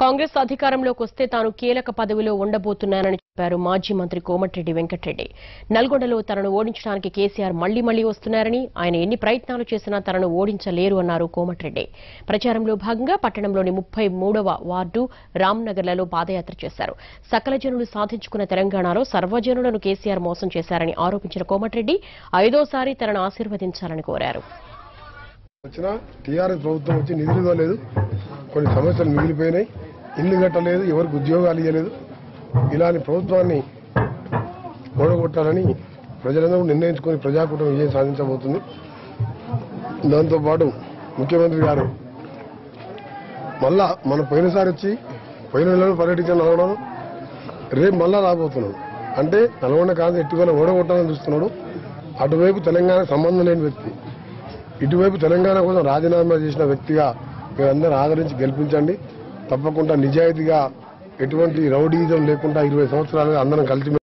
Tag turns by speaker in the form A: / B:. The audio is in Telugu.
A: కాంగ్రెస్ అధికారంలోకి వస్తే తాను కీలక పదవిలో ఉండబోతున్నానని చెప్పారు మాజీ మంత్రి కోమటిరెడ్డి వెంకటరెడ్డి నల్గొండలో తనను ఓడించడానికి కేసీఆర్ మళ్లీ మళ్లీ వస్తున్నారని ఆయన ఎన్ని ప్రయత్నాలు చేసినా తనను ఓడించలేరు అన్నారు కోమటిరెడ్డి ప్రచారంలో భాగంగా పట్టణంలోని ముప్పై మూడవ వార్డు రామ్నగర్లలో పాదయాత్ర చేశారు సకల జనులు సాధించుకున్న తెలంగాణలో సర్వజనులను కేసీఆర్ మోసం చేశారని ఆరోపించిన కోమటిరెడ్డి ఐదోసారి తనను ఆశీర్వదించాలని కోరారు
B: వచ్చిన టీఆర్ఎస్ ప్రభుత్వం వచ్చి నిధులు ఇవ్వలేదు కొన్ని సమస్యలు మిగిలిపోయినాయి ఇల్లు కట్టలేదు ఎవరికి ఉద్యోగాలు ఇవ్వలేదు ఇలాంటి ప్రభుత్వాన్ని ఓడగొట్టాలని ప్రజలందరూ నిర్ణయించుకొని ప్రజాకూటమి విజయం సాధించబోతుంది దాంతోపాటు ముఖ్యమంత్రి గారు మళ్ళా మన పోయినసారి వచ్చి పోయిన నెలలో పర్యటించిన నల్గొండ రేపు మళ్ళా రాబోతున్నాడు అంటే నల్గొండ కాదు ఎట్టుకొని ఓడగొట్టాలని చూస్తున్నాడు అటువైపు తెలంగాణ సంబంధం లేని వ్యక్తి ఇటువైపు తెలంగాణ కోసం రాజీనామా చేసిన వ్యక్తిగా మీరందరూ ఆదరించి గెలిపించండి తప్పకుండా నిజాయితీగా ఎటువంటి రౌడీజం లేకుండా ఇరవై సంవత్సరాలుగా అందరం కలిసి